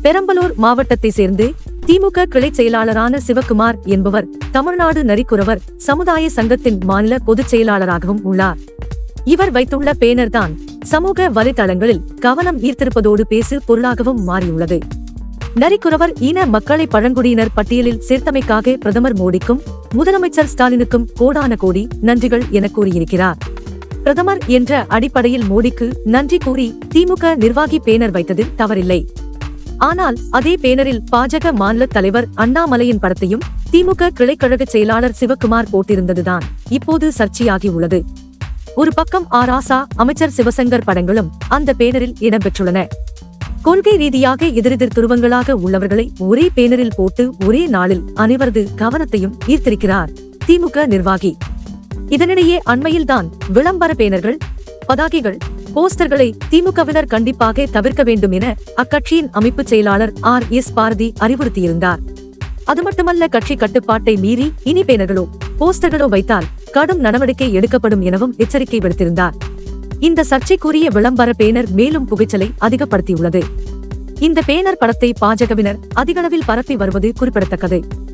பெரம்பலூர் மாவட்டத்தை சேர்ந்து திமுக கிளை செயலாளரான சிவக்குமார் என்பவர் தமிழ்நாடு நரிக்குறவர் சமுதாய சங்கத்தின் மாநில பொதுச் செயலாளராகவும் உள்ளார் இவர் வைத்துள்ள பேனர் தான் சமூக வலைதளங்களில் கவனம் ஈர்த்திருப்பதோடு பேசு பொருளாகவும் மாறியுள்ளது நரிக்குறவர் இன மக்களை பழங்குடியினர் பட்டியலில் சேர்த்தமைக்காக பிரதமர் மோடிக்கும் முதலமைச்சர் ஸ்டாலினுக்கும் கோடான கோடி நன்றிகள் என கூறியிருக்கிறார் பிரதமர் என்ற அடிப்படையில் மோடிக்கு நன்றி கூறி திமுக நிர்வாகி பேனர் வைத்ததில் தவறில்லை ஆனால் அதே பேனரில் பாஜக மாநில தலைவர் அண்ணாமலையின் படத்தையும் திமுக கிளைக்கழக செயலாளர் சிவக்குமார் போட்டிருந்ததுதான் இப்போது சர்ச்சையாகி உள்ளது ஒரு பக்கம் ஆ ராசா அமைச்சர் சிவசங்கர் படங்களும் அந்த பேனரில் இடம்பெற்றுள்ளன கொள்கை ரீதியாக எதிரெதிர் துருவங்களாக உள்ளவர்களை ஒரே பேனரில் போட்டு ஒரே நாளில் அனைவரது கவனத்தையும் ஈர்த்திருக்கிறார் திமுக நிர்வாகி இதனிடையே அண்மையில்தான் விளம்பர பேனர்கள் பதாகைகள் போஸ்டர்களை திமுகவினர் கண்டிப்பாக தவிர்க்க வேண்டும் என அக்கட்சியின் அமைப்பு செயலாளர் ஆர் எஸ் பாரதி அறிவுறுத்தியிருந்தார் அது மட்டுமல்ல கட்சி கட்டுப்பாட்டை மீறி இனி பேனர்களோ போஸ்டர்களோ வைத்தால் கடும் நடவடிக்கை எடுக்கப்படும் எனவும் எச்சரிக்கை விடுத்திருந்தார் இந்த சர்ச்சைக்குரிய விளம்பர பேனர் மேலும் புகைச்சலை அதிகப்படுத்தியுள்ளது இந்த பேனர் படத்தை பாஜகவினர் அதிகளவில் பரப்பி வருவது குறிப்பிடத்தக்கது